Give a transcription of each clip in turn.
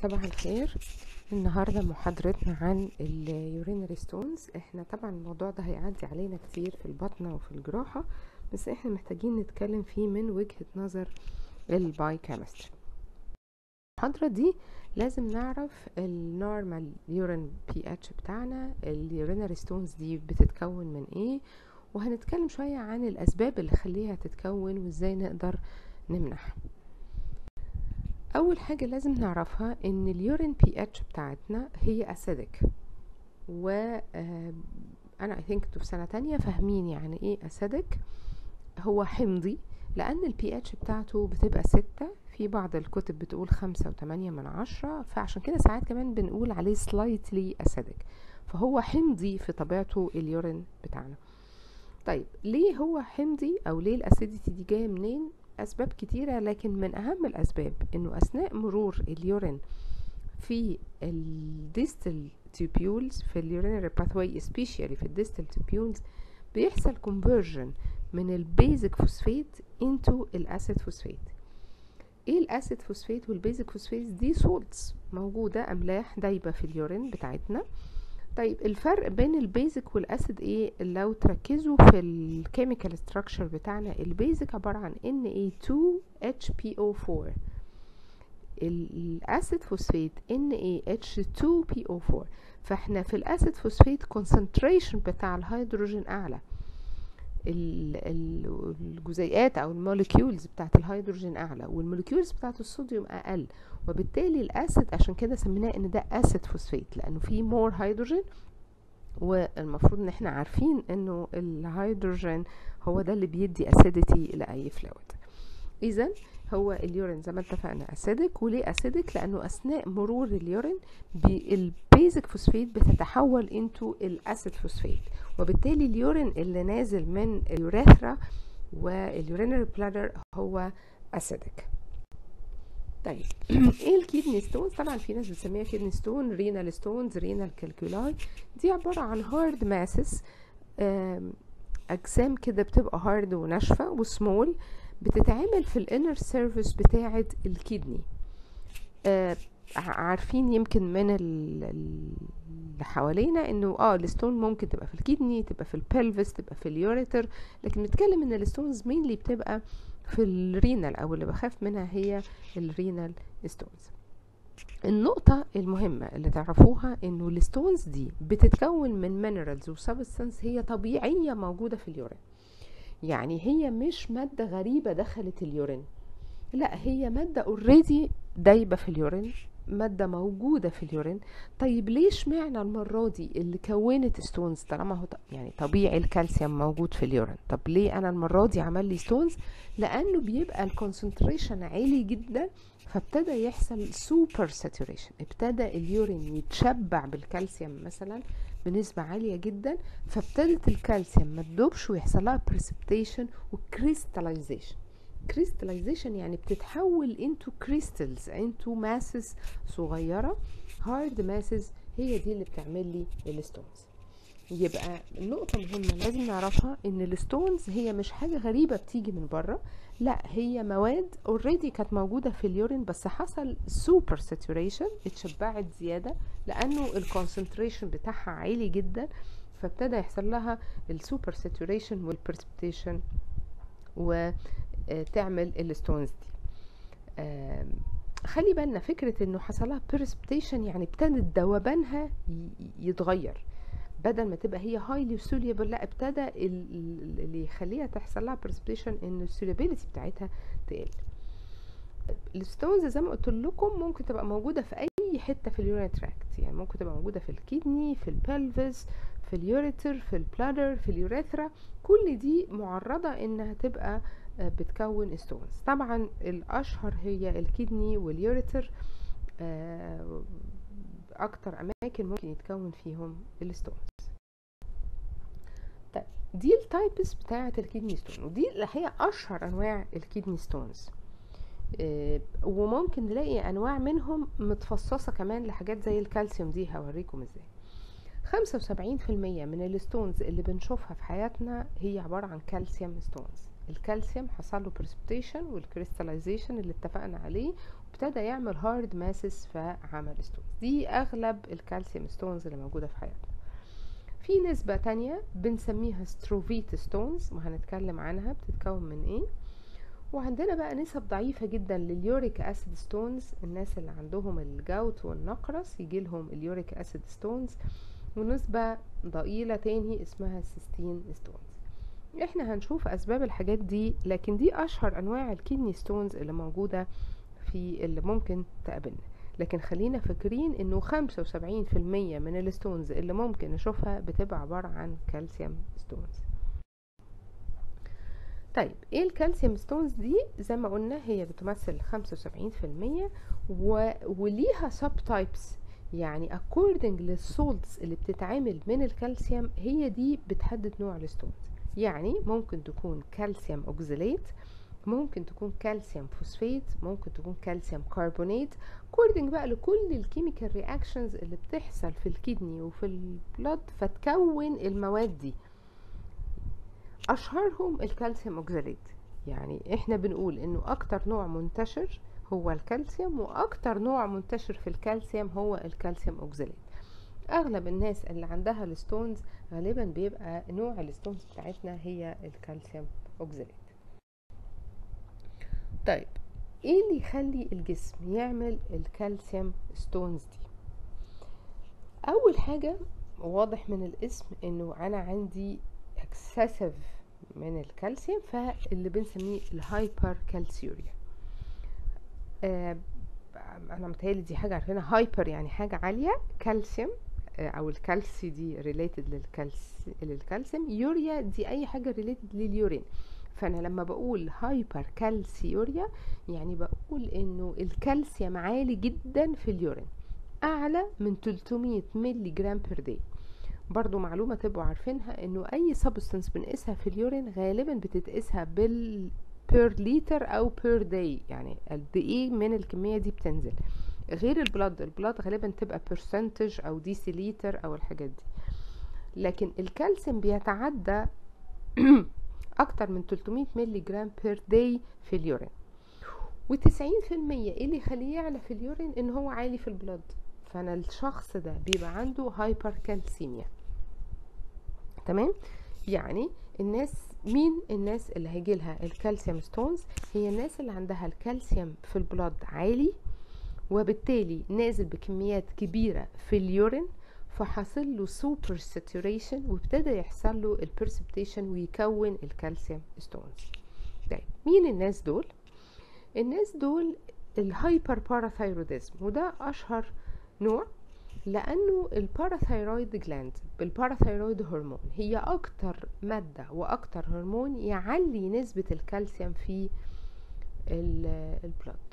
صباح الخير النهاردة محاضرتنا عن اليورينري ستونز احنا طبعا الموضوع ده هيعدي علينا كتير في البطنة وفي الجراحة بس احنا محتاجين نتكلم فيه من وجهة نظر البايوكيمستري المحاضرة دي لازم نعرف النورمال يورين بي اتش بتاعنا اليورينري ستونز دي بتتكون من ايه وهنتكلم شوية عن الاسباب اللي خليها تتكون وازاي نقدر نمنعها اول حاجه لازم نعرفها ان اليورين بي اتش بتاعتنا هي اسيدك و انا اي ثينك انتوا في سنه تانية فاهمين يعني ايه اسيدك هو حمضي لان البي اتش بتاعته بتبقى ستة في بعض الكتب بتقول خمسة وتمانية من عشرة فعشان كده ساعات كمان بنقول عليه slightly acidic فهو حمضي في طبيعته اليورين بتاعنا طيب ليه هو حمضي او ليه الاسيديتي دي جايه منين أسباب كتيرة لكن من أهم الأسباب إنه أثناء مرور اليورين في الديستال تيبيولز في اليورينري باثواي especially في الديستال تيبيولز بيحصل conversion من البيزك فوسفيت into الأسيد فوسفيت ايه الأسيد فوسفيت والبيزك فوسفيت دي سولتس موجودة أملاح دايبة في اليورين بتاعتنا طيب الفرق بين البيزك والاسيد ايه لو تركزوا في الكيميكال ستراكشر بتاعنا البيزك عبارة عن Na2HPO4 الاسيد فوسفيت NaH2PO4 فاحنا في الاسيد فوسفيت concentration بتاع الهيدروجين اعلى الجزيئات او الموليكيولز بتاعت الهيدروجين اعلى والموليكيولز بتاعت الصوديوم اقل وبالتالي الاسيد عشان كده سميناه ان ده اسيد فوسفيت لانه فيه مور هيدروجين والمفروض ان احنا عارفين انه الهيدروجين هو ده اللي بيدي اسيديتي لاي فلويد اذا هو اليورين زي ما اتفقنا اسيدك وليه اسيدك لانه اثناء مرور اليورين البيزك فوسفيت بتتحول انتو الاسيد فوسفيت وبالتالي اليورين اللي نازل من اليوريثرا واليورينري بلادر هو اسيدك طيب ايه الكيدني ستونز طبعا في ناس بتسميها كيدني ستون رينال ستونز رينال كالكولاي دي عباره عن هارد ماسس اجسام كده بتبقى هارد وناشفه وسمول بتتعمل في الانر سيرفيس بتاعه الكدني آه عارفين يمكن من اللي حوالينا انه اه الستون ممكن تبقى في الكدني تبقى في البلفس تبقى في اليوريتر لكن بنتكلم ان الستونز مينلي بتبقى في الرينال او اللي بخاف منها هي الرينال ستونز النقطة المهمة اللي تعرفوها انه الستونز دي بتتكون من مينرالز وسبستانس هي طبيعية موجودة في اليورين يعني هي مش مادة غريبة دخلت اليورين لا هي مادة اوريدي دايبة في اليورين مادة موجودة في اليورين طيب ليش معنى المرة دي اللي كونت ستونز طالما هو يعني طبيعي الكالسيوم موجود في اليورين طب ليه انا المرة دي عمل لي ستونز لانه بيبقى الكونسنتريشن عالي جدا فابتدى يحصل سوبر ساتوريشن ابتدى اليورين يتشبع بالكالسيوم مثلا بنسبة عالية جدا فابتدت الكالسيوم ما تدوبش ويحصل لها بريسبتيشن وكريستاليزيشن كريستاليزيشن يعني بتتحول انتو كريستالز انتو ماسز صغيرة هارد ماسز هي دي اللي بتعمل لي الستونز يبقى النقطة مهمة لازم نعرفها ان الستونز هي مش حاجة غريبة بتيجي من بره لا هي مواد اوريدي كانت موجودة في اليورين بس حصل سوبر ساتوريشن اتشبعت زيادة لانه الكونسنتريشن بتاعها عالي جدا فابتدى يحصل لها السوبر ساتوريشن والبرسبتيشن وتعمل الستونز دي خلي بالنا فكرة انه حصل لها برسبتيشن يعني ابتدت ذوبانها يتغير بدل ما تبقى هي هايلي سوليبل لا ابتدى اللي يخليها تحصل لها برسبتيشن ان السوليبيليتي بتاعتها تقل الستونز زي ما قلت لكم ممكن تبقى موجوده في اي حته في اليورين تراكت يعني ممكن تبقى موجوده في الكدني في البلفس في اليوريتر في البلادر في اليوريثرا كل دي معرضه انها تبقى بتكون ستونز طبعا الاشهر هي الكدني واليوريتر اكتر اماكن ممكن يتكون فيهم الستونز طيب دي التايبس بتاعه الكدني ستون ودي اللي هي اشهر انواع الكدني ستونز آه وممكن نلاقي انواع منهم متفصصه كمان لحاجات زي الكالسيوم دي هوريكم ازاي خمسة وسبعين في المية من الستونز اللي بنشوفها في حياتنا هي عبارة عن كالسيوم ستونز الكالسيوم حصل له بريسبتيشن والكريستاليزيشن اللي اتفقنا عليه ابتدى يعمل هارد ماسس فعمل ستونز دي اغلب الكالسيوم ستونز اللي موجوده في حياتنا في نسبة تانية بنسميها ستروفيت ستونز وهنتكلم عنها بتتكون من ايه وعندنا بقى نسب ضعيفة جدا لليوريك اسيد ستونز الناس اللي عندهم الجوت والنقرس يجي لهم اليوريك اسيد ستونز ونسبة ضئيلة تاني اسمها السيستين ستونز احنا هنشوف اسباب الحاجات دي لكن دي اشهر انواع الكيدني ستونز اللي موجودة في اللي ممكن تقابلنا لكن خلينا فاكرين انه خمسة وسبعين في المية من الستونز اللي ممكن نشوفها بتبقى عبارة عن كالسيوم ستونز طيب ايه الكالسيوم ستونز دي زي ما قلنا هي بتمثل خمسة وسبعين في المية وليها سب تايبس يعني according للسولتس اللي بتتعمل من الكالسيوم هي دي بتحدد نوع الستونز يعني ممكن تكون كالسيوم اوكزاليت ممكن تكون كالسيوم فوسفات ممكن تكون كالسيوم كربونات كوردنج بقى لكل الكيميكال رياكشنز اللي بتحصل في الكدني وفي البلد فتكون المواد دي اشهرهم الكالسيوم اوكزاليت يعني احنا بنقول انه اكتر نوع منتشر هو الكالسيوم واكتر نوع منتشر في الكالسيوم هو الكالسيوم اوكزاليت اغلب الناس اللي عندها الستونز غالبا بيبقى نوع الستونز بتاعتنا هي الكالسيوم اوكزاليت طيب ايه اللي يخلي الجسم يعمل الكالسيوم ستونز دي اول حاجة واضح من الاسم انه انا عندي اكسسيف من الكالسيوم فاللي بنسميه الهايبر كالسيوريا آه انا متهيألي دي حاجة عارفينها هايبر يعني حاجة عالية كالسيوم آه او الكالسي دي ريليتد للكالسي للكالسيوم يوريا دي اي حاجة ريليتد لليورين فانا لما بقول هايبر كالسيوريا يعني بقول انه الكالسيوم عالي جدا في اليورين اعلى من 300 ملي جرام بير داي برضو معلومة تبقوا عارفينها انه اي سبستنس بنقيسها في اليورين غالبا بتتقيسها بال بير لتر او بير داي يعني قد ايه من الكمية دي بتنزل غير البلد البلد غالبا تبقى برسنتج او ديسيليتر او الحاجات دي لكن الكالسيوم بيتعدى اكتر من 300 ملي جرام بير داي في اليورين و90% ايه اللي يخليه يعلى في اليورين ان هو عالي في البلد فانا الشخص ده بيبقى عنده هايبر كالسيميا تمام يعني الناس مين الناس اللي هيجي لها الكالسيوم ستونز هي الناس اللي عندها الكالسيوم في البلد عالي وبالتالي نازل بكميات كبيرة في اليورين فحصل له سوبر ساتوريشن وابتدى يحصل له البرسبتيشن ويكون الكالسيوم ستونز طيب مين الناس دول الناس دول الهايبر باراثايروديزم وده اشهر نوع لانه الباراثايرويد جلاند بالباراثايرويد هرمون هي اكتر مادة واكتر هرمون يعلي نسبة الكالسيوم في البلد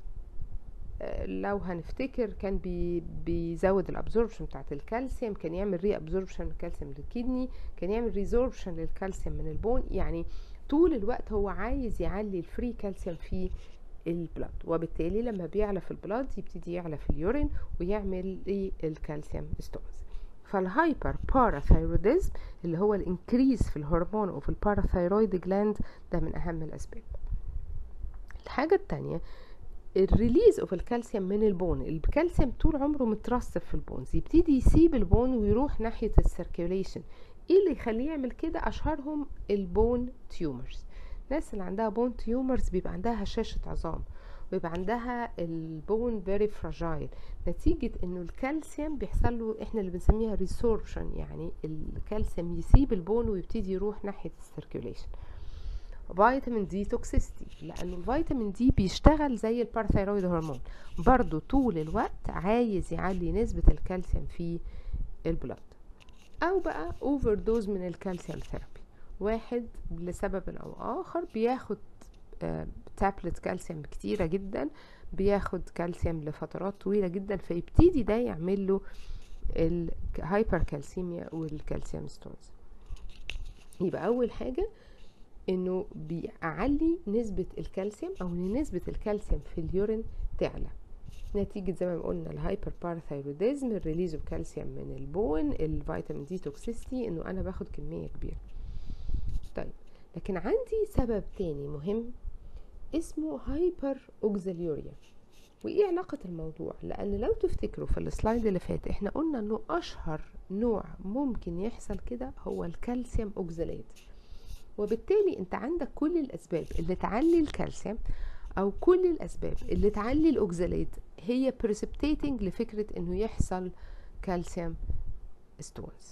لو هنفتكر كان بي بيزود الابزوربشن بتاعت الكالسيوم كان يعمل ري ابزوربشن للكالسيوم للكدني كان يعمل ريزوربشن للكالسيوم من البون يعني طول الوقت هو عايز يعلي الفري كالسيوم في البلد وبالتالي لما بيعلى في البلد يبتدي يعلى في اليورين ويعمل ايه الكالسيوم ستونز فالهايبر باراثايروديزم اللي هو الانكريز في الهرمون وفي الباراثايرويد جلاند ده من اهم الاسباب الحاجة التانية الريليز اوف الكالسيوم من البون الكالسيوم طول عمره مترسب في البونز يبتدي يسيب البون ويروح ناحية السيركيوليشن ايه اللي يخليه يعمل كده اشهرهم البون تيومرز الناس اللي عندها بون تيومرز بيبقى عندها هشاشة عظام ويبقى عندها البون فيري فراجايل نتيجة انه الكالسيوم بيحصل له احنا اللي بنسميها ريسوربشن يعني الكالسيوم يسيب البون ويبتدي يروح ناحية السيركيوليشن فيتامين دي توكسيستي لانه الفيتامين دي بيشتغل زي البارثايرويد هرمون برضو طول الوقت عايز يعلي نسبة الكالسيوم في البلد او بقى اوفر دوز من الكالسيوم ثيرابي واحد لسبب او اخر بياخد تابلت كالسيوم كتيرة جدا بياخد كالسيوم لفترات طويلة جدا فيبتدي ده يعمل له الهايبر كالسيميا والكالسيوم ستونز يبقى اول حاجة انه بيعلي نسبة الكالسيوم او ان نسبة الكالسيوم في اليورين تعلى نتيجة زي ما قلنا الهايبر باراثايروديزم الريليز اوف كالسيوم من البون الفيتامين دي توكسيستي انه انا باخد كمية كبيرة طيب لكن عندي سبب تاني مهم اسمه هايبر اوكزاليوريا وايه علاقة الموضوع لان لو تفتكروا في السلايد اللي فات احنا قلنا انه اشهر نوع ممكن يحصل كده هو الكالسيوم اوكزالات وبالتالي انت عندك كل الاسباب اللي تعلي الكالسيوم او كل الاسباب اللي تعلي الاوكزالات هي precipitating لفكرة انه يحصل كالسيوم ستونز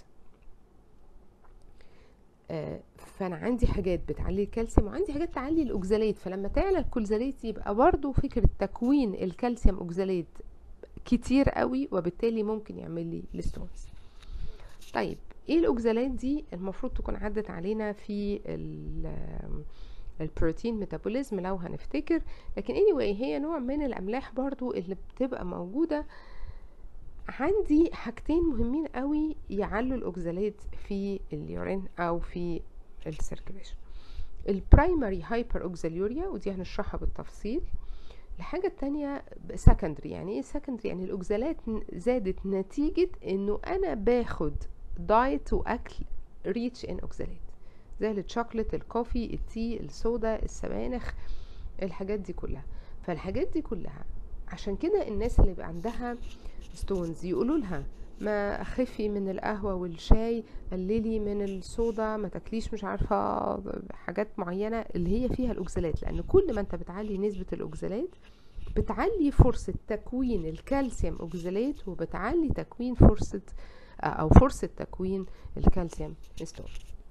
آه فانا عندي حاجات بتعلي الكالسيوم وعندي حاجات تعلي الاوكزالات فلما تعلى الكلزالات يبقى برضو فكرة تكوين الكالسيوم اوكزالات كتير قوي وبالتالي ممكن يعمل لي الستونز طيب ايه الاوكزالات دي المفروض تكون عدت علينا في البروتين ميتابوليزم لو هنفتكر لكن anyway هي نوع من الاملاح برضو اللي بتبقى موجودة عندي حاجتين مهمين قوي يعلوا الاوكزالات في اليورين او في السيركيليشن البرايمري هايبر اوكزاليوريا ودي هنشرحها بالتفصيل الحاجة التانية سكندري يعني ايه سكندري يعني الاوكزالات زادت نتيجة انه انا باخد دايت واكل ريتش ان اوكزالات زي الشوكولات الكوفي التي الصودا السبانخ الحاجات دي كلها فالحاجات دي كلها عشان كده الناس اللي بقى عندها ستونز يقولوا لها ما خفي من القهوة والشاي قللي من الصودا ما تاكليش مش عارفة حاجات معينة اللي هي فيها الأوكزالات لأن كل ما انت بتعلي نسبة الأوكزالات بتعلي فرصة تكوين الكالسيوم أوكزالات وبتعلي تكوين فرصة أو فرصة تكوين الكالسيوم ستون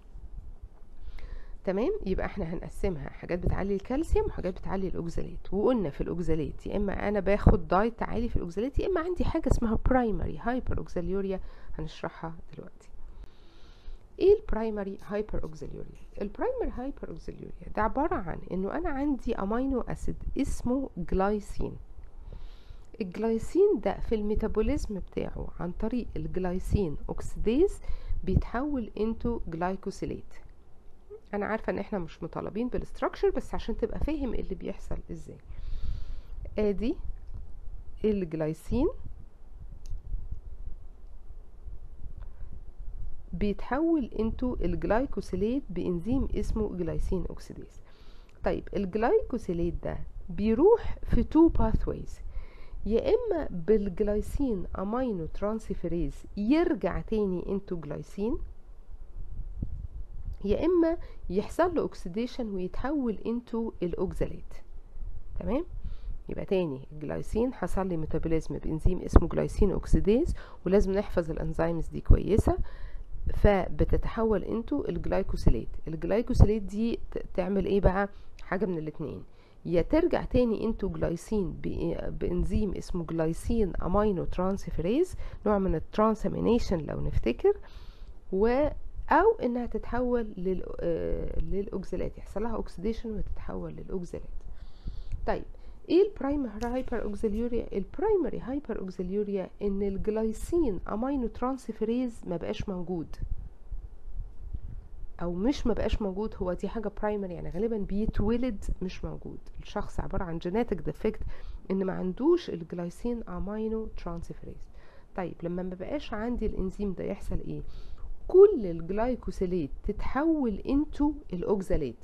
تمام يبقى احنا هنقسمها حاجات بتعلي الكالسيوم وحاجات بتعلي الاوكزالات وقلنا في الاوكزالات يا اما انا باخد دايت عالي في الاوكزالات يا اما عندي حاجه اسمها برايمري هايبر اوكزاليوريا هنشرحها دلوقتي ايه البرايمري هايبر اوكزاليوريا البرايمري هايبر اوكزاليوريا ده عباره عن انه انا عندي امينو اسيد اسمه جلايسين الجلايسين ده في الميتابوليزم بتاعه عن طريق الجلايسين اوكسيديز بيتحول انتو جلايكوسيليت انا عارفه ان احنا مش مطالبين بالاستراكشر بس عشان تبقى فاهم ايه اللي بيحصل ازاي ادي الجلايسين بيتحول انتو الجلايكوسيليت بانزيم اسمه جلايسين اوكسيديز طيب الجلايكوسيليت ده بيروح في تو باثويز يا اما بالجلايسين امينو ترانسفيريز يرجع تاني انتو جلايسين يا اما يحصل له اوكسيديشن ويتحول انتو الاوكزالات تمام يبقى تاني الجلايسين حصل لي ميتابوليزم بانزيم اسمه جلايسين اوكسيديز ولازم نحفظ الانزيمز دي كويسه فبتتحول انتو الجلايكوسيليت الجلايكوسيليت دي تعمل ايه بقى حاجه من الاتنين يا ترجع تاني انتو جلايسين بانزيم اسمه جلايسين امينو ترانسفيريز نوع من الترانسامينيشن لو نفتكر و او انها تتحول لل آه للاوكزالات يحصل لها اوكسيديشن وتتحول للاوكزالات طيب ايه البرايمري هايبر اوكزاليوريا البرايمري هايبر اوكزاليوريا ان الجلايسين امينو ترانسفيريز ما بقاش موجود او مش ما بقاش موجود هو دي حاجه برايمري يعني غالبا بيتولد مش موجود الشخص عباره عن جينيتك ديفكت ان ما عندوش الجلايسين امينو ترانسفيريز طيب لما ما بقاش عندي الانزيم ده يحصل ايه كل الجلايكوسيليت تتحول انتو الاوكزالات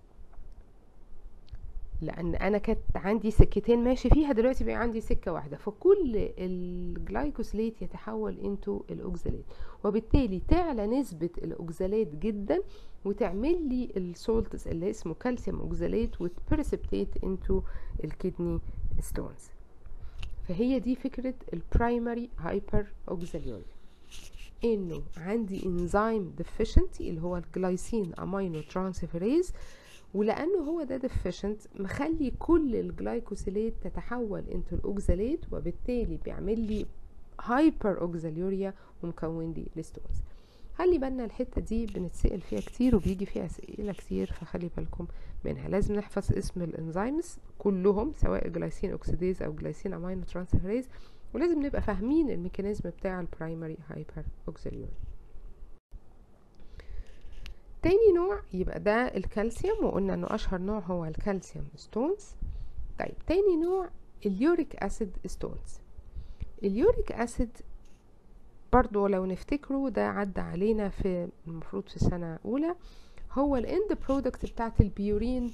لان انا كانت عندي سكتين ماشي فيها دلوقتي بقى عندي سكه واحده فكل الجلايكوسيليت يتحول انتو الاوكزالات وبالتالي تعلى نسبه الاوكزالات جدا وتعمل لي السولتس اللي اسمه كالسيوم اوكزالات وتبرسبتيت انتو الكدني ستونز فهي دي فكره البرايمري هايبر اوكزاليوريا انه عندي انزيم ديفيشنتي اللي هو الجلايسين امينو ترانسفيريز ولانه هو ده ديفيشنت مخلي كل الجلايكوسيليت تتحول انتو الاوكزاليت وبالتالي بيعمل لي هايبر اوكزاليوريا ومكون لي الستونز خلي بالنا الحته دي بنتسال فيها كتير وبيجي فيها اسئله كتير فخلي بالكم منها لازم نحفظ اسم الانزيمز كلهم سواء جلايسين اوكسيديز او جلايسين امينو ترانسفيريز ولازم نبقى فاهمين الميكانيزم بتاع البرايمري هايبر اوكسيليوري تاني نوع يبقى ده الكالسيوم وقلنا انه اشهر نوع هو الكالسيوم ستونز طيب تاني نوع اليوريك اسيد ستونز اليوريك اسيد برضو لو نفتكروا ده عدى علينا في المفروض في سنة أولى هو الاند برودكت بتاعت البيورين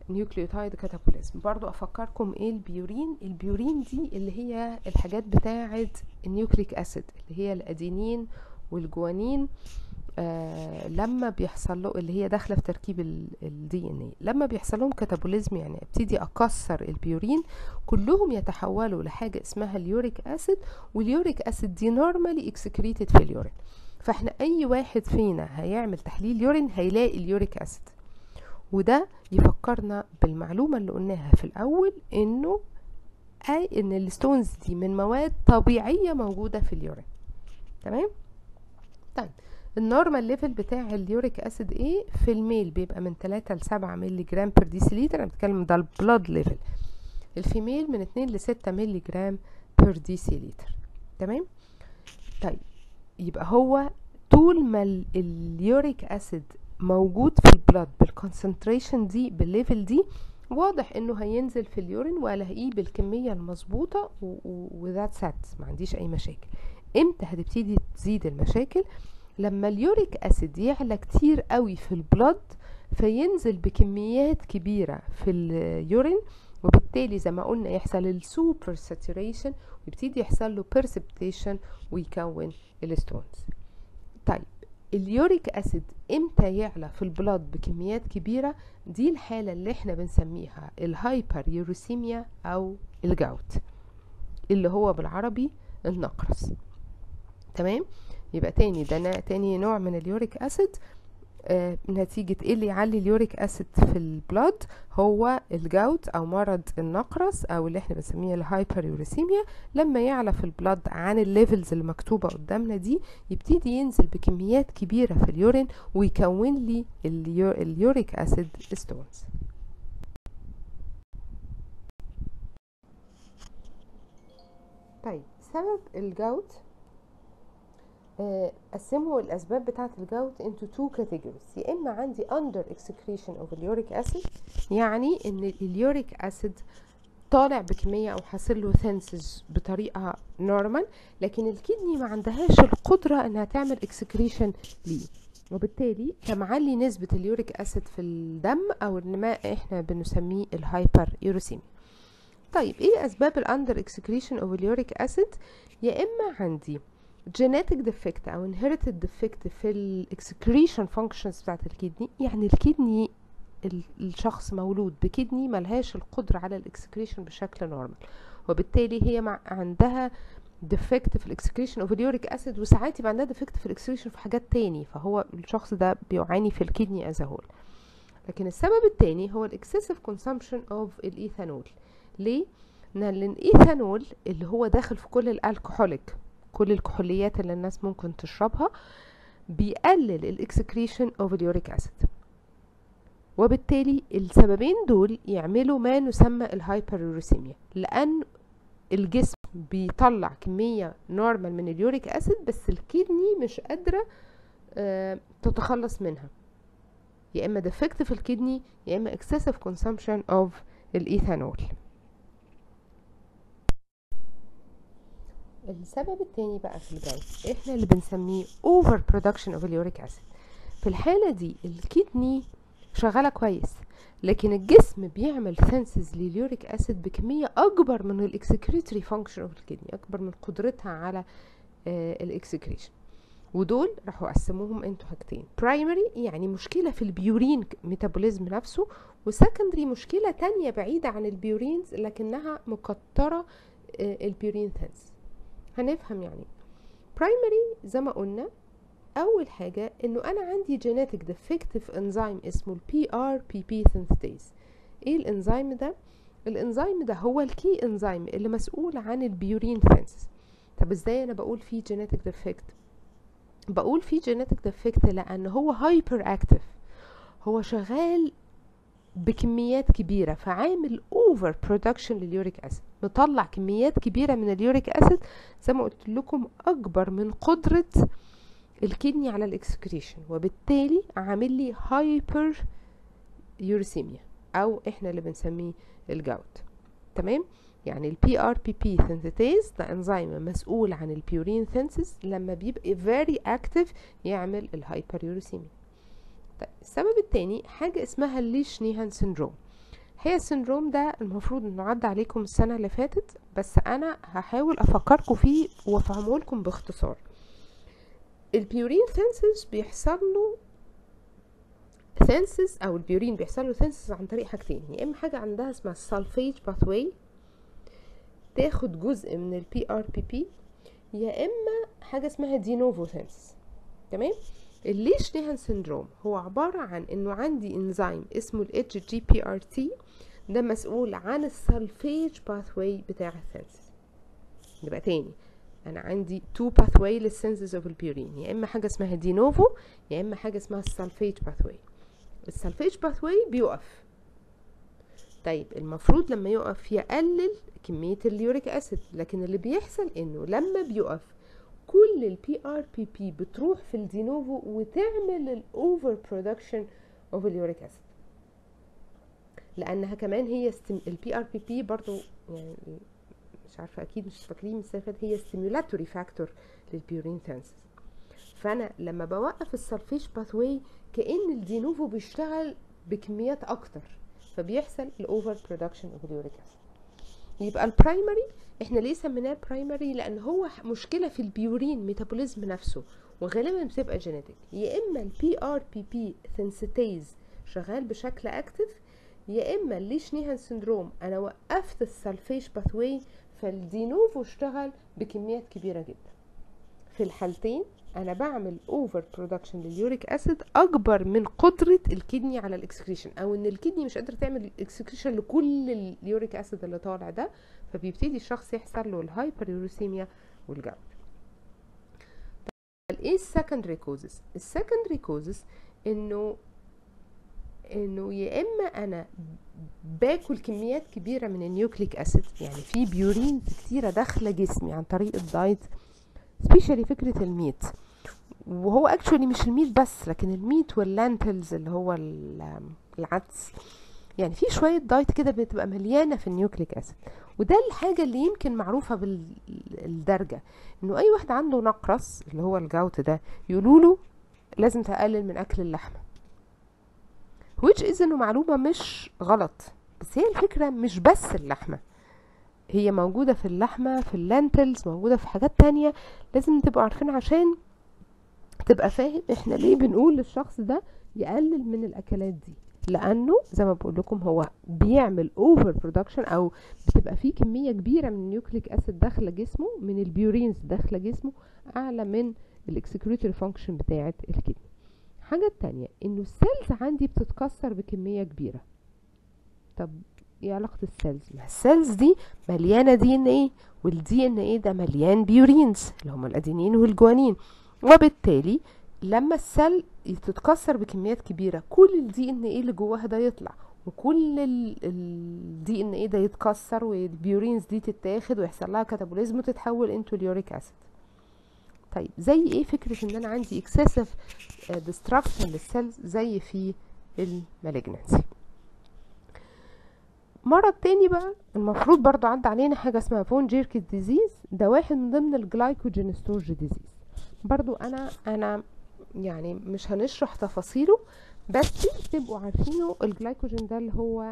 نيوكليوتايد كاتابوليزم برضو افكركم ايه البيورين البيورين دي اللي هي الحاجات بتاعه النيوكليك اسيد اللي هي الادينين والجوانين آه لما بيحصل له اللي هي داخله في تركيب الدي ان اي لما بيحصل لهم كاتابوليزم يعني ابتدي اكسر البيورين كلهم يتحولوا لحاجه اسمها اليوريك اسيد واليوريك اسيد دي نورمالي اكسكريتد في اليورين فاحنا اي واحد فينا هيعمل تحليل يورين هيلاقي اليوريك اسيد وده يفكرنا بالمعلومة اللي قلناها في الأول إنه أي إن الستونز دي من مواد طبيعية موجودة في اليورين تمام طيب النورمال ليفل بتاع اليوريك اسيد ايه في الميل بيبقى من 3 ل 7 مللي جرام بير ديسيليتر انا بتكلم ده البلاد ليفل الفيميل من 2 ل 6 مللي جرام بير ديسيليتر تمام طيب يبقى هو طول ما اليوريك اسيد موجود في البلاد بالكونسنتريشن دي بالليفل دي واضح انه هينزل في اليورين والاقيه بالكميه المظبوطه وذات سات ما عنديش اي مشاكل امتى هتبتدي تزيد المشاكل لما اليوريك اسيد يعلى كتير قوي في البلاد فينزل بكميات كبيره في اليورين وبالتالي زي ما قلنا يحصل السوبر ساتوريشن ويبتدي يحصل له برسبتيشن ويكون الستونز طيب اليوريك اسيد امتى يعلى في البلاد بكميات كبيرة دي الحالة اللي احنا بنسميها الهايبر يوروسيميا او الجاوت اللي هو بالعربي النقرس تمام يبقى تاني ده تاني نوع من اليوريك اسيد آه نتيجة ايه اللي يعلي اليوريك اسيد في البلاد هو الجاوت او مرض النقرس او اللي احنا بنسميه الهايبر يوريسيميا لما يعلى في البلاد عن الليفلز اللي مكتوبة قدامنا دي يبتدي ينزل بكميات كبيرة في اليورين ويكون لي اليو اليوريك اسيد ستونز طيب سبب الجاوت قسموا الاسباب بتاعه الجوت into two categories يا اما عندي under excretion of اليوريك acid يعني ان اليوريك acid طالع بكمية او حاصل له ثنسز بطريقة نورمال لكن الكدني ما عندهاش القدرة انها تعمل excretion ليه وبالتالي فمعلي نسبة اليوريك اسيد في الدم او ما احنا بنسميه الهايبر يوروسيميا طيب ايه اسباب الاندر اكسكريشن اوف اليوريك اسيد يا اما عندي genetic defect او inherited defect في الاكسكريشن functions بتاعت الكدني يعني الكدني الشخص مولود بكدني ملهاش القدرة على الاكسكريشن بشكل نورمال وبالتالي هي مع عندها ديفكت في الاكسكريشن اوف اليوريك اسيد وساعات يبقى عندها ديفكت في الاكسكريشن في حاجات تاني فهو الشخص ده بيعاني في الكدني از هول لكن السبب التاني هو الاكسسيف كونسامشن اوف الايثانول ليه لان الايثانول اللي هو داخل في كل الالكحوليك كل الكحوليات اللي الناس ممكن تشربها بيقلل الاكسكريشن اوف اليوريك اسيد وبالتالي السببين دول يعملوا ما نسمى الهايبريوريسيميا لان الجسم بيطلع كمية نورمال من اليوريك اسيد بس الكدني مش قادرة آه تتخلص منها يا اما ديفكت في الكدني يا اما excessive consumption of الايثانول السبب التاني بقى في الجلد احنا اللي بنسميه over production of اليوريك اسيد في الحالة دي الكدني شغالة كويس لكن الجسم بيعمل سنسز لليوريك اسيد بكمية اكبر من الاكسكريتري فانكشن اوف الكدني اكبر من قدرتها على آه الاكسكريشن ودول راحوا قسموهم انتوا حاجتين برايمري يعني مشكلة في البيورين ميتابوليزم نفسه وسكندري مشكلة تانية بعيدة عن البيورينز لكنها مكترة آه البيورين ثانس هنفهم يعني برايمري زي ما قلنا اول حاجه انه انا عندي جينيتك ديفكتيف انزيم اسمه البي ار بي بي سينثيز ايه الانزيم ده الانزيم ده هو الكي انزيم اللي مسؤول عن البيورين سينثيز طب ازاي انا بقول فيه جينيتك ديفكت بقول فيه جينيتك ديفكت لان هو هايبر اكتف هو شغال بكميات كبيره فعامل اوفر برودكشن لليوريك اسيد مطلع كميات كبيره من اليوريك اسيد زي ما قلت لكم اكبر من قدره الكدني على الاكسكريشن وبالتالي عامل لي هايبر يوريسيميا او احنا اللي بنسميه الجوت تمام يعني البي ار بي بي سينثيتيز ده انزيم مسؤول عن البيورين سينثيز لما بيبقى فيري اكتف يعمل الهايبر يوريسيميا طيب السبب التاني حاجة اسمها الليشنيهان سيندروم هي السندروم ده المفروض انه عدى عليكم السنة اللي فاتت بس انا هحاول افكركم فيه وافهمه لكم باختصار البيورين سينسز بيحصل له سينسز او البيورين بيحصل له سينسز عن طريق حاجتين يا اما حاجة عندها اسمها السلفيج باثواي تاخد جزء من البي ار بي بي يا اما حاجة اسمها دينوفو سينسز تمام الليش نيهان سندروم هو عبارة عن انه عندي انزيم اسمه ال HGPRT ده مسؤول عن السلفيج باثواي بتاع السنسز يبقى تاني انا عندي تو باثواي للسنسز اوف البيورين يا اما حاجة اسمها دينوفو يا اما حاجة اسمها السلفيج باثواي السلفيج باثواي بيقف طيب المفروض لما يقف يقلل كمية اليوريك اسيد لكن اللي بيحصل انه لما بيقف كل البي ار بي بي بتروح في الدينوفو وتعمل الاوفر برودكشن اوف اليوريك اسيد لانها كمان هي البي ار بي بي برضو يعني مش عارفه اكيد مش فاكرين بس هي ستيمولاتوري فاكتور للبيورين سنسز فانا لما بوقف السلفيش باثواي كان الدينوفو بيشتغل بكميات اكتر فبيحصل الاوفر برودكشن اوف اليوريك اسيد يبقى البرايمري احنا ليه سميناه برايمري لان هو مشكله في البيورين ميتابوليزم نفسه وغالبا بتبقى جينيتك يا اما البي ار بي بي سنسيتيز شغال بشكل اكتف يا اما الليش نيهان سندروم انا وقفت السلفيش باثواي فالدينوفو اشتغل بكميات كبيره جدا في الحالتين انا بعمل اوفر برودكشن لليوريك اسيد اكبر من قدره الكدني على الاكسكريشن او ان الكدني مش قادره تعمل الاكسكريشن لكل اليوريك اسيد اللي طالع ده فبيبتدي الشخص يحصل له الهايبر يوريسيميا والجوت ايه السكندري كوزز السكندري كوزز انه انه يا اما انا باكل كميات كبيره من النيوكليك اسيد يعني في بيورين كتيره داخله جسمي عن طريق الدايت سبيشالي فكره الميت وهو اكشولي مش الميت بس لكن الميت واللانتلز اللي هو العدس يعني في شويه دايت كده بتبقى مليانه في النيوكليك اسيد وده الحاجه اللي يمكن معروفه بالدرجه انه اي واحد عنده نقرس اللي هو الجوت ده يقولوا له لازم تقلل من اكل اللحمه which is انه معلومه مش غلط بس هي الفكره مش بس اللحمه هي موجوده في اللحمه في اللانتلز موجوده في حاجات تانية لازم تبقوا عارفين عشان تبقى فاهم احنا ليه بنقول للشخص ده يقلل من الاكلات دي لانه زي ما بقول لكم هو بيعمل اوفر برودكشن او بتبقى فيه كميه كبيره من النيوكليك اسيد داخله جسمه من البيورينز داخله جسمه اعلى من الاكسكريتوري فانكشن بتاعه الكدني الحاجه التانية انه السيلز عندي بتتكسر بكميه كبيره طب ايه علاقه السيلز ما السيلز دي مليانه دي ان ايه والدي ان ايه ده مليان بيورينز اللي هم الادينين والجوانين وبالتالي لما السيل تتكسر بكميات كبيره كل الدي ان ايه اللي جواها ده يطلع وكل الدي ان ايه ده يتكسر والبيورينز دي تتاخد ويحصل لها كاتابوليزم وتتحول انتو اليوريك اسيد طيب زي ايه فكره ان انا عندي اكسسيف ديستراكشن للسيلز زي في المالجنسي مرض تاني بقى المفروض برضو عدى علينا حاجة اسمها فون جيركت ديزيز ده واحد من ضمن الجلايكوجين ستورج ديزيز برضو انا انا يعني مش هنشرح تفاصيله بس تبقوا عارفينه الجلايكوجين ده اللي هو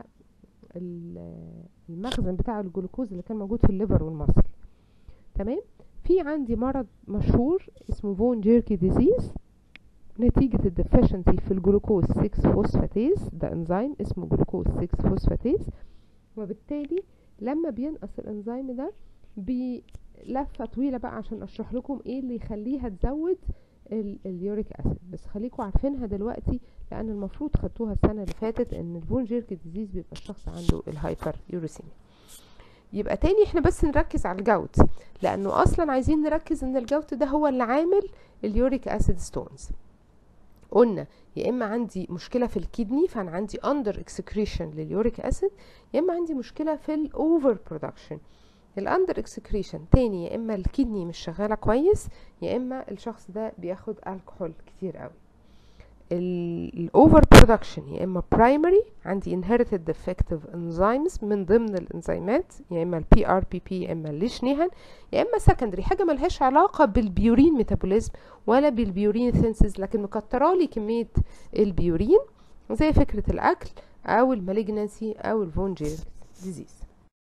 المخزن بتاع الجلوكوز اللي كان موجود في الليفر والمصل تمام في عندي مرض مشهور اسمه فون جيركي ديزيز نتيجة الديفشنسي في الجلوكوز 6 فوسفاتيز ده انزيم اسمه جلوكوز 6 فوسفاتيز وبالتالي لما بينقص الانزيم ده بلفة طويلة بقى عشان اشرح لكم ايه اللي يخليها تزود اليوريك اسيد بس خليكم عارفينها دلوقتي لان المفروض خدتوها السنه اللي فاتت ان الفون جيرك ديزيز بيبقى الشخص عنده الهايبر يوريسيميا يبقى تاني احنا بس نركز على الجوت لانه اصلا عايزين نركز ان الجوت ده هو اللي عامل اليوريك اسيد ستونز قلنا يا اما عندي مشكله في الكدني فانا عندي اندر اكسكريشن لليوريك اسيد يا اما عندي مشكله في الاوفر برودكشن الاندر اكسكريشن تاني يا اما الكدني مش شغاله كويس يا اما الشخص ده بياخد الكحول كتير قوي الاوفر برودكشن يا اما برايمري عندي inherited defective enzymes من ضمن الانزيمات يا اما البي ار بي بي يا اما الليشنيهان يا اما سكندري حاجه ملهاش علاقه بالبيورين ميتابوليزم ولا بالبيورين سينسز لكن مكترالي كميه البيورين زي فكره الاكل او المالجنسي او الفون جيركس ديزيز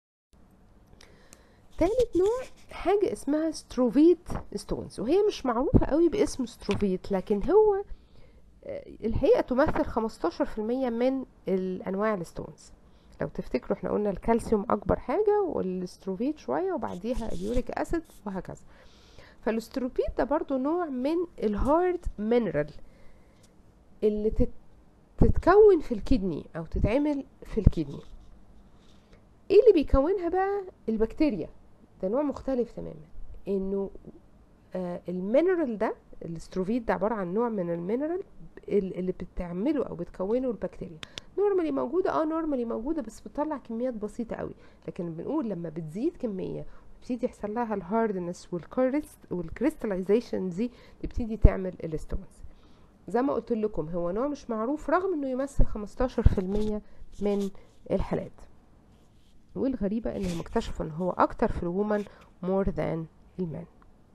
تالت نوع حاجة اسمها ستروفيت ستونز وهي مش معروفة قوي باسم ستروفيت لكن هو الحقيقة تمثل 15% من الأنواع الستونز لو تفتكروا احنا قلنا الكالسيوم أكبر حاجة والستروفيت شوية وبعديها اليوريك أسيد وهكذا فالستروفيت ده برضو نوع من الهارد مينرال اللي تتكون في الكدني أو تتعمل في الكدني ايه اللي بيكونها بقى البكتيريا ده نوع مختلف تماما انه آه المينرال ده الاستروفيت ده عباره عن نوع من المينرال اللي بتعمله او بتكونه البكتيريا نورمالي موجوده اه نورمالي موجوده بس بتطلع كميات بسيطه قوي لكن بنقول لما بتزيد كميه بتبتدي يحصل لها الهاردنس والكريستاليزيشن دي تبتدي تعمل الستونز زي ما قلت لكم هو نوع مش معروف رغم انه يمثل 15% من الحالات والغريبة انهم اكتشفوا ان هو اكتر في الومن مور ذان المان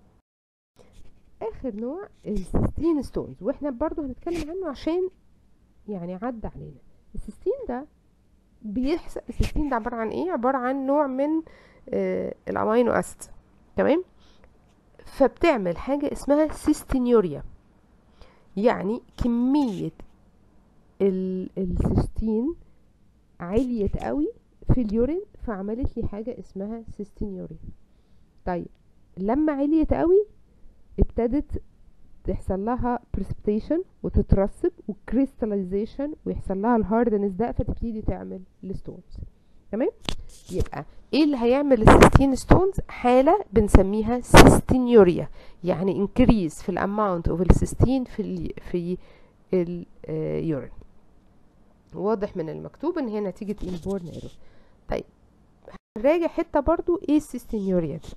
اخر نوع السيستين ستونز واحنا برضو هنتكلم عنه عشان يعني عدى علينا السيستين ده بيحصل السيستين ده عبارة عن ايه عبارة عن نوع من آه الامينو اسيد تمام فبتعمل حاجة اسمها سيستينيوريا يعني كمية السيستين عليت قوي في اليورين فعملت لي حاجة اسمها سيستينيوريا طيب لما عليت قوي ابتدت تحصل لها بريسبتيشن وتترسب وكريستاليزيشن ويحصل لها الهاردنس ده فتبتدي تعمل الستونز تمام يبقى ايه اللي هيعمل السيستين ستونز حالة بنسميها سيستينيوريا يعني انكريز في الاماونت اوف السيستين في ال في اليورين واضح من المكتوب ان هي نتيجة انبورن ايرور طيب هنراجع حتة برضو ايه السيستينيوريا دي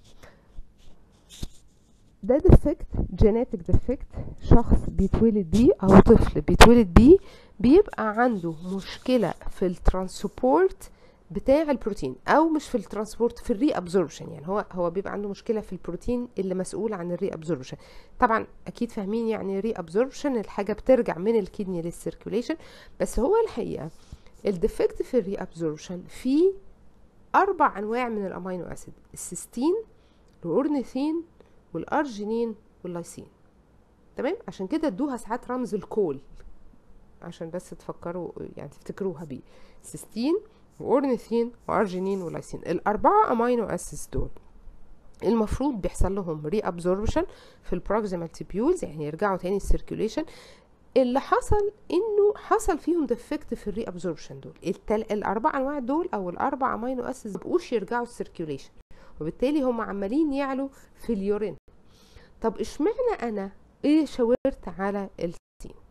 ده ديفكت جينيتك ديفكت شخص بيتولد بيه او طفل بيتولد بيه بيبقى عنده مشكلة في الترانسبورت بتاع البروتين او مش في الترانسبورت في الري ابزوربشن يعني هو هو بيبقى عنده مشكله في البروتين اللي مسؤول عن الري ابزوربشن طبعا اكيد فاهمين يعني ري ابزوربشن الحاجه بترجع من الكدني للسيركيوليشن بس هو الحقيقه الديفكت في الري ابزوربشن في اربع انواع من الامينو اسيد السيستين الاورنيثين والارجينين واللايسين تمام عشان كده ادوها ساعات رمز الكول عشان بس تفكروا يعني تفتكروها بيه سيستين واورنيثين وارجينين ولايسين الاربعه امينو اسيدز دول المفروض بيحصل لهم ري ابزوربشن في البروكسيمال تيبيولز يعني يرجعوا تاني السيركيوليشن اللي حصل انه حصل فيهم ديفكت في الري ابزوربشن دول التل... الاربع انواع دول او الاربع امينو اسيدز مبقوش يرجعوا السيركيوليشن وبالتالي هم عمالين يعلوا في اليورين طب اشمعنى انا ايه شاورت على السين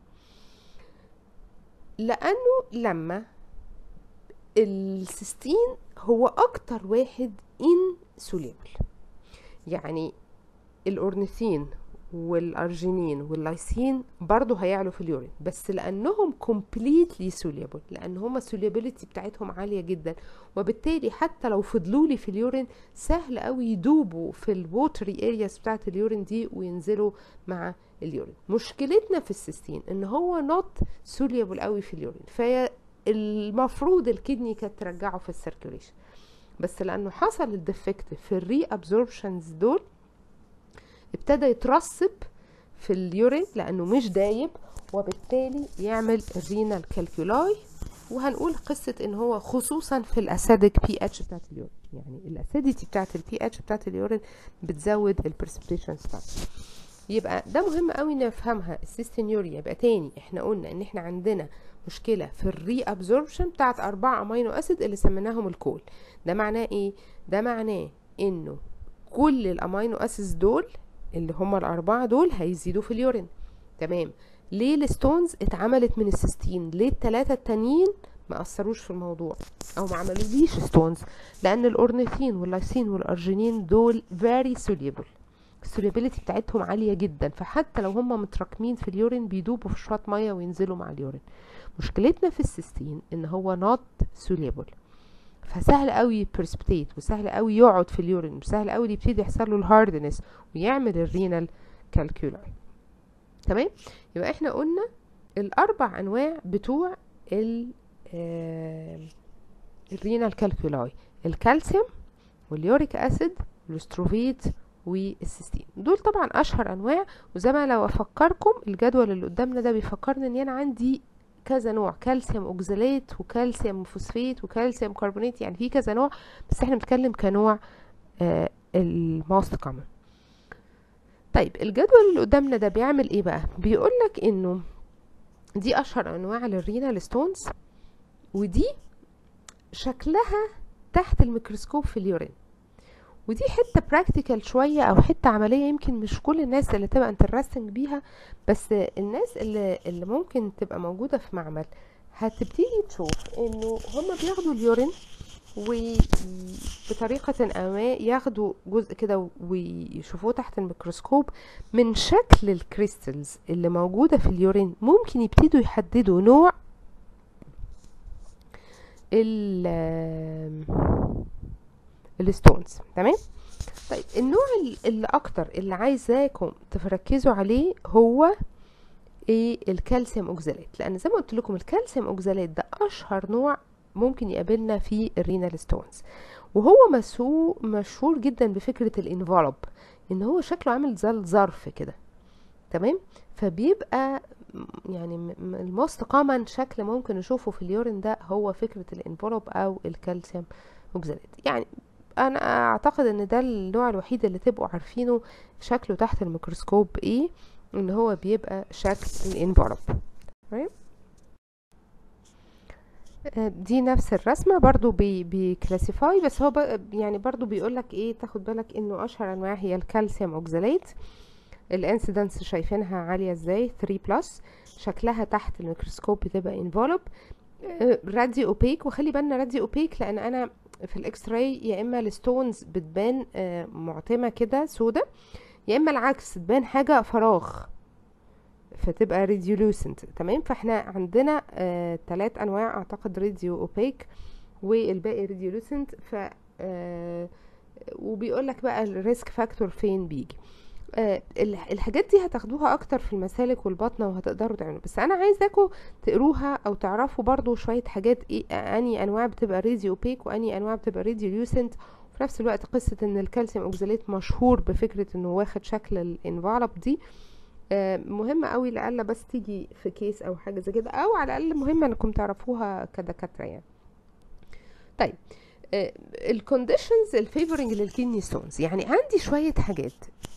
لانه لما السيستين هو اكتر واحد انسوليبل يعني الاورنيثين والارجينين واللايسين برضو هيعلوا في اليورين بس لانهم كومبليتلي سوليبل لان هما السوليبيليتي بتاعتهم عاليه جدا وبالتالي حتى لو فضلوا لي في اليورين سهل قوي يدوبوا في الووتري ارياس بتاعت اليورين دي وينزلوا مع اليورين مشكلتنا في السيستين ان هو نوت سوليبل قوي في اليورين فهي المفروض الكدني كانت ترجعه في السيركيوليشن بس لانه حصل الديفكت في الري ابزوربشنز دول ابتدى يترسب في اليورين لانه مش دايب وبالتالي يعمل الرينال كالكولاي وهنقول قصة ان هو خصوصا في الاسيدك بي اتش بتاعت اليورين يعني الاسيديتي بتاعت البي اتش بتاعت اليورين بتزود البرسبتيشن ستاتس يبقى ده مهم قوي نفهمها السيستينيوريا يبقى تاني احنا قلنا ان احنا عندنا مشكله في الري ابزوربشن بتاعت اربع امينو اسيد اللي سميناهم الكول ده معناه ايه ده معناه انه كل الامينو اسيدز دول اللي هم الاربعه دول هيزيدوا في اليورين تمام ليه الستونز اتعملت من السيستين ليه التلاتة التانيين ما اثروش في الموضوع او ما عملوليش ستونز لان الاورنيثين واللايسين والارجينين دول very soluble السوليبيليتي بتاعتهم عاليه جدا فحتى لو هم متراكمين في اليورين بيدوبوا في شويه ميه وينزلوا مع اليورين مشكلتنا في السيستين ان هو نوت سوليبل فسهل قوي برسبتيت وسهل قوي يقعد في اليورين وسهل قوي يبتدي يحصل له الهاردنس ويعمل الرينال كالكولاي تمام يبقى احنا قلنا الاربع انواع بتوع آه الرينال كالكولاي الكالسيوم واليوريك اسيد والاستروفيت والسيستين دول طبعا اشهر انواع وزي ما لو افكركم الجدول اللي قدامنا ده بيفكرني ان انا عندي كذا نوع كالسيوم اوكزاليت وكالسيوم فوسفيت وكالسيوم كربونات يعني في كذا نوع بس احنا بنتكلم كنوع آه الموست كومن طيب الجدول اللي قدامنا ده بيعمل ايه بقى بيقول لك انه دي اشهر انواع للرينال ستونز ودي شكلها تحت الميكروسكوب في اليورين ودي حتة براكتيكال شوية او حتة عملية يمكن مش كل الناس اللي تبقى انترستنج بيها بس الناس اللي, اللي ممكن تبقى موجودة في معمل هتبتدي تشوف انه هما بياخدوا اليورين وبطريقة ما ياخدوا جزء كده ويشوفوه تحت الميكروسكوب من شكل الكريستلز اللي موجودة في اليورين ممكن يبتدوا يحددوا نوع ال الستونز تمام طيب النوع اللي اكتر اللي عايزاكم تركزوا عليه هو ايه الكالسيوم اوكزالات لان زي ما قلت لكم الكالسيوم اوكزالات ده اشهر نوع ممكن يقابلنا في الرينال ستونز وهو مسو مشهور جدا بفكره الانفولوب ان هو شكله عامل زي الظرف كده تمام فبيبقى يعني الموست كومن شكل ممكن نشوفه في اليورين ده هو فكره الانفولوب او الكالسيوم اوكزالات يعني انا اعتقد ان ده النوع الوحيد اللي تبقوا عارفينه شكله تحت الميكروسكوب ايه ان هو بيبقى شكل الانفولوب دي نفس الرسمه برضو بي بيكلاسيفاي بس هو يعني برضو بيقولك ايه تاخد بالك انه اشهر انواع هي الكالسيوم اوكزاليت الانسيدنس شايفينها عاليه ازاي 3 بلس شكلها تحت الميكروسكوب بتبقى انفولوب رادي اوبيك وخلي بالنا رادي اوبيك لان انا في الاكس راي يا اما الستونز بتبان معتمه كده سودا يا اما العكس تبان حاجه فراغ فتبقى ريديولوسنت تمام فاحنا عندنا آه تلات انواع اعتقد راديو اوبيك والباقي ريديولوسنت ف آه وبيقول لك بقى الريسك فاكتور فين بيجي آه الحاجات دي هتاخدوها اكتر في المسالك والبطنه وهتقدروا تعملوا بس انا عايزاكم تقروها او تعرفوا برضو شويه حاجات ايه اني انواع بتبقى ريديو اوبيك واني انواع بتبقى ريديولوسنت وفي نفس الوقت قصه ان الكالسيوم اوكزاليت مشهور بفكره انه واخد شكل الانفالب دي مهمة قوي لألا بس تيجي في كيس او حاجة زي كده او على الاقل مهمة انكم تعرفوها كدكاترة يعني طيب الكونديشنز الفيفورنج للكيدني ستونز يعني عندي شوية حاجات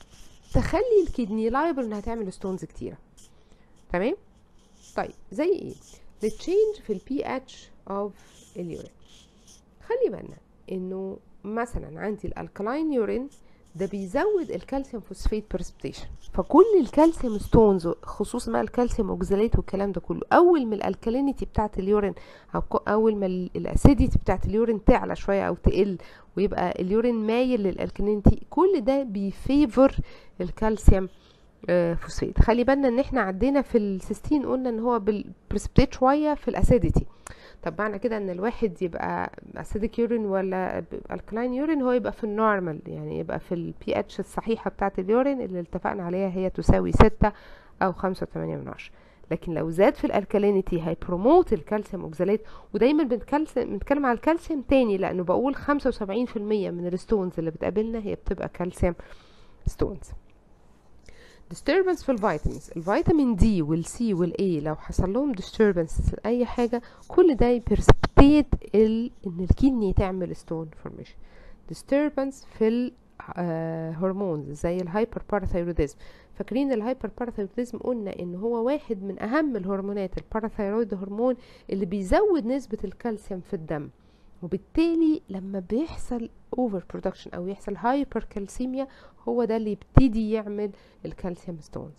تخلي الكيدني لايبل انها تعمل ستونز كتيرة تمام طيب زي ايه التشينج في البي اتش اوف اليورين خلي بالنا انه مثلا عندي الالكلاين يورين ده بيزود الكالسيوم فوسفيت برسبتيشن فكل الكالسيوم ستونز خصوصا بقى الكالسيوم اوكزاليت والكلام ده كله اول ما الالكالينيتي بتاعه اليورين او اول ما الاسيديتي بتاعه اليورين تعلى شويه او تقل ويبقى اليورين مايل للالكالينيتي كل ده بيفيفر الكالسيوم فوسفيت خلي بالنا ان احنا عدينا في السيستين قلنا ان هو بالبرسبتيت شويه في الاسيديتي طب معنى كده ان الواحد يبقى اسيدك يورين ولا الكلاين يورين هو يبقى في النورمال يعني يبقى في البي اتش الصحيحه بتاعه اليورين اللي اتفقنا عليها هي تساوي ستة او خمسة وثمانية من عشرة لكن لو زاد في الالكالينيتي هيبروموت الكالسيوم اوكزاليت ودايما بنتكلم على الكالسيوم تاني لانه بقول خمسة وسبعين في المية من الستونز اللي بتقابلنا هي بتبقى كالسيوم ستونز disturbance في الفيتامينز الفيتامين دي والسي والاي لو حصل لهم disturbance اي حاجه كل ده يبرسبتيت ال... ان الكدني تعمل ستون فورميشن disturbance في الهرمونز زي الهايبر باراثايروديزم فاكرين الهايبر باراثايروديزم قلنا ان هو واحد من اهم الهرمونات الباراثايرويد هرمون اللي بيزود نسبه الكالسيوم في الدم وبالتالي لما بيحصل اوفر برودكشن او يحصل هايبر كالسيميا هو ده اللي يبتدي يعمل الكالسيوم ستونز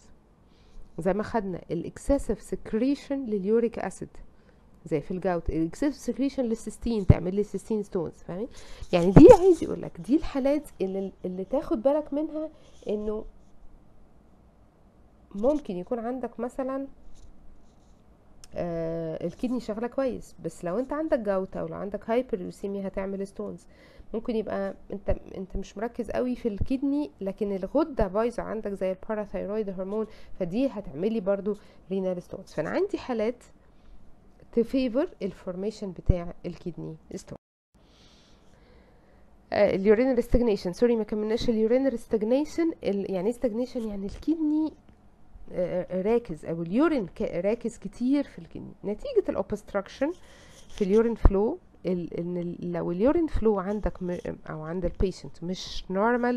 زي ما خدنا الاكسسيف سكريشن لليوريك اسيد زي في الجوت الاكسسيف سكريشن للسيستين تعمل لي سيستين ستونز فاهمين يعني دي عايز يقول لك دي الحالات اللي, اللي تاخد بالك منها انه ممكن يكون عندك مثلا آه الكدني شغاله كويس بس لو انت عندك جوتا او لو عندك هايبرلوسيميا هتعمل ستونز ممكن يبقى انت انت مش مركز قوي في الكدني لكن الغده بايظه عندك زي الباراثايرويد هرمون فدي هتعملي برضو رينال ستونز فانا عندي حالات تفيفر الفورميشن بتاع الكدني ستون اليورينال ستاجنيشن سوري ما كملناش اليورينال ستاجنيشن يعني ايه ستاجنيشن يعني الكدني آه، راكز او اليورين ك- راكز كتير في الكدني نتيجه الاوبستراكشن في اليورين فلو ال- ان ال- لو اليورين فلو عندك م- او عند البيشنت مش نورمال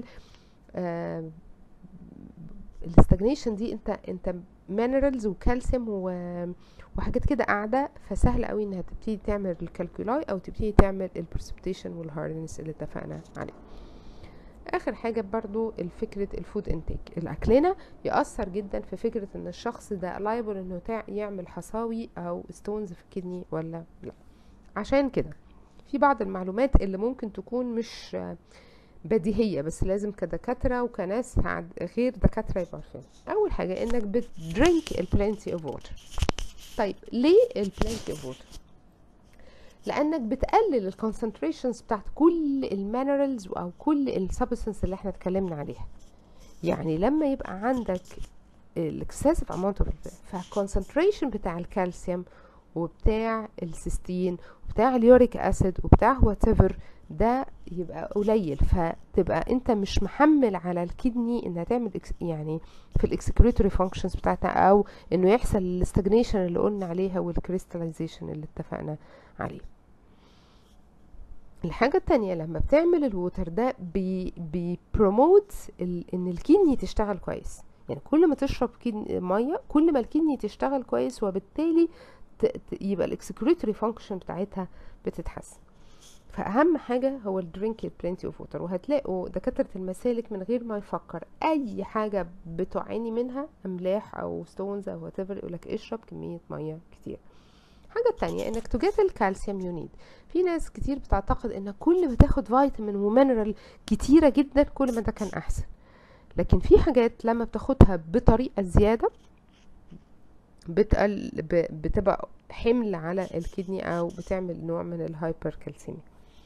الاستجنيشن دي انت انت مينرالز وكالسيوم و- وحاجات كده قاعده فسهل قوي انها تبتدي تعمل الكالكولاي او تبتدي تعمل البرسبتيشن والهاردنس اللي اتفقنا عليه اخر حاجه برضو الفكره الفود انتيك الاكلنا ياثر جدا في فكره ان الشخص ده لايبل انه تع- يعمل حصاوي او ستونز في الكدني ولا لا عشان كده في بعض المعلومات اللي ممكن تكون مش آه، بديهيه بس لازم كدكاتره وكناس عد- غير دكاتره يبقوا عارفين اول حاجه انك بتدرينك البلانتي اوف ووتر طيب ليه البلانتي اوف ووتر لانك بتقلل الكونسنتريشنز بتاعت كل المينرالز او كل السبستنس اللي احنا اتكلمنا عليها يعني لما يبقى عندك الاكسسيف اماونت اوف فالكونسنتريشن بتاع الكالسيوم وبتاع السيستين وبتاع اليوريك اسيد وبتاع وات ايفر ده يبقى قليل فتبقى انت مش محمل على الكدني انها تعمل إكس يعني في الاكسكريتوري فانكشنز بتاعتها او انه يحصل الاستجنيشن اللي قلنا عليها والكريستاليزيشن اللي اتفقنا عليه الحاجة التانية لما بتعمل الووتر ده بي بيبروموت ال ان الكدني تشتغل كويس يعني كل ما تشرب كدني مية كل ما الكدني تشتغل كويس وبالتالي ت- ت- يبقى الاكسكريتوري فانكشن بتاعتها بتتحسن فاهم حاجه هو الدرينك بلانتي اوف ووتر وهتلاقوا دكاتره المسالك من غير ما يفكر اي حاجه بتعاني منها املاح او ستونز او وات ايفر يقولك اشرب كميه ميه كتير الحاجه التانية انك تجات الكالسيوم يونيد في ناس كتير بتعتقد ان كل ما تاخد فيتامين ومينرال كتيره جدا كل ما ده كان احسن لكن في حاجات لما بتاخدها بطريقه زياده بتقل ب- بتبقى حمل على الكدني او بتعمل نوع من الهايبر كالسيميا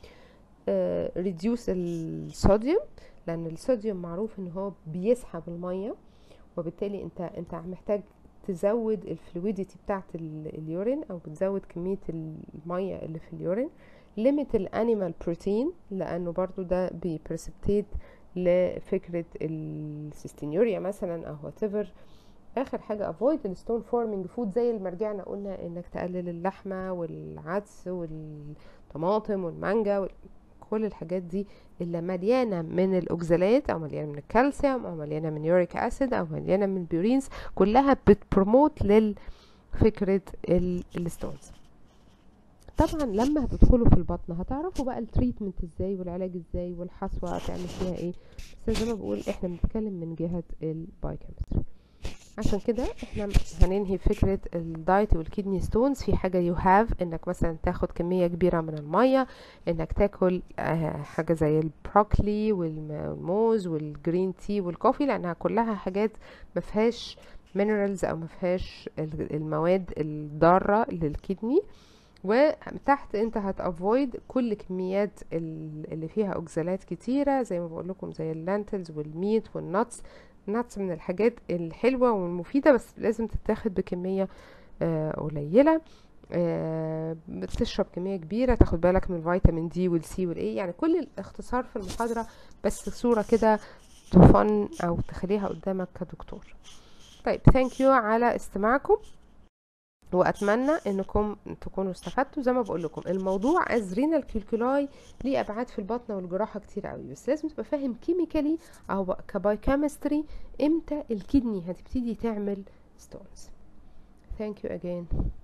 ريديوس الصوديوم لان الصوديوم معروف ان هو بيسحب الميه وبالتالي انت انت محتاج تزود الفلويديتي بتاعت ال- اليورين او بتزود كميه الميه اللي في اليورين ليميت الانيمال بروتين لانه برضو ده بيبرسبتيت لفكره السيستينيوريا مثلا او whatever اخر حاجه avoid الستون فورمينج فود زي اللي مرجعنا قلنا انك تقلل اللحمه والعدس والطماطم والمانجا وال- كل الحاجات دي اللي مليانه من الاوكزالات او مليانه من الكالسيوم او مليانه من يوريك اسيد او مليانه من البيورينز كلها بتبروموت لفكره الستونز طبعا لما هتدخلوا في البطن هتعرفوا بقى التريتمنت ازاي والعلاج ازاي والحصوه هتعمل فيها ايه بس زي ما بقول احنا بنتكلم من جهه البايوكيمستري عشان كده احنا هننهي فكرة الدايت والكيدني ستونز في حاجة يو هاف انك مثلا تاخد كمية كبيرة من المية انك تاكل آه، حاجة زي البروكلي والموز والجرين تي والكوفي لانها كلها حاجات مفيهاش مينرالز او مفيهاش ال- المواد الضارة للكدني وتحت انت هتافويد كل كميات ال- اللي فيها اوكزالات كتيرة زي ما بقول لكم زي اللانتلز والميت والنتس نتس من الحاجات الحلوة والمفيدة بس لازم تتاخد بكمية آه، قليلة آه، بتشرب كمية كبيرة تاخد بالك من الفيتامين دي والسي والاي يعني كل الاختصار في المحاضرة بس صورة كده تفن او تخليها قدامك كدكتور طيب ثانك يو على استماعكم واتمنى انكم تكونوا استفدتوا زي ما بقول لكم الموضوع ازرينال كالكولاي ليه ابعاد في البطنه والجراحه كتير قوي بس لازم تبقى فاهم كيميكالي او كبايوكيمستري امتى الكدني هتبتدي تعمل ستونز thank you again